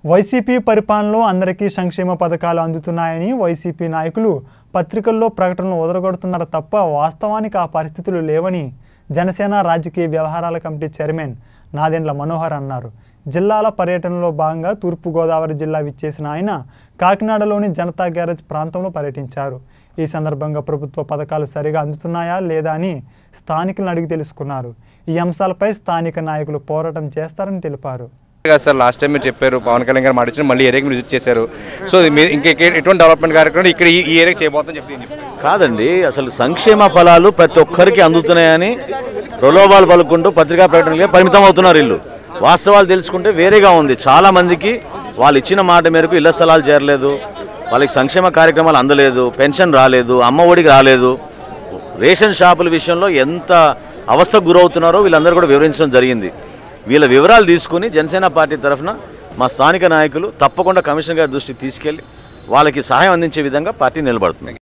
YCP పరిపాలనలో అందరికీ సంక్షేమ పథకాలు అందుతున్నాయని వైసీపీ నాయకులు పత్రికల్లో ప్రకటనలు వదలగొడుతున్నారు తప్ప వాస్తవానికి ఆ పరిస్థితులు లేవని జనసేన రాజకీయ వ్యవహారాల కమిటీ చైర్మన్ నాదెండ్ల మనోహర్ అన్నారు జిల్లాల పర్యటనలో భాగంగా తూర్పుగోదావరి జిల్లా విచ్చేసిన ఆయన కాకినాడలోని జనతా గ్యారేజ్ ప్రాంతంలో పర్యటించారు ఈ సందర్భంగా ప్రభుత్వ పథకాలు సరిగా అందుతున్నాయా లేదా అని స్థానికులను అడిగి తెలుసుకున్నారు ఈ అంశాలపై స్థానిక నాయకులు పోరాటం చేస్తారని తెలిపారు కాదు సార్ లాస్ట్ టైం మీరు చెప్పారు పవన్ కళ్యాణ్ గారు మాట ఇచ్చిన మళ్ళీ ఏరియాకి విజిట్ చేశారు సో ఇది మీ- ఇంకా ఎక్కడ- ఎటువంటి డెవలప్మెంట్ కార్యక్రమం ఇక్కడ ఈ ఈ ఏరియాకి చేయబోతుందని చెప్పి కాదండి అసలు సంక్షేమ ఫలాలు ప్రతి ఒక్కరికి అందుతున్నాయని ప్రలోభాలు పలుకుంటూ పత్రికా ప్రకటనలకే పరిమితం అవుతున్నారు ఇల్లు వాస్తవాలు తెలుసుకుంటే వేరేగా ఉంది చాలా మందికి వాళ్ళు ఇచ్చిన మాట మేరకు ఇళ్ల స్థలాలు చేరలేదు వాళ్ళకి సంక్షేమ కార్యక్రమాలు అందలేదు పెన్షన్ రాలేదు అమ్మ ఒడికి రాలేదు రేషన్ షాపుల విషయంలో ఎంత అవస్థకు గురవుతున్నారో వీళ్ళందరూ కూడా వివరించడం జరిగింది వీళ్ళ వివరాలు తీసుకుని జనసేన పార్టీ తరఫున మా స్థానిక నాయకులు తప్పకుండా కమిషనర్ గారి దృష్టికి తీసుకెళ్లి వాళ్ళకి సహాయం అందించే విధంగా పార్టీ నిలబడుతుంది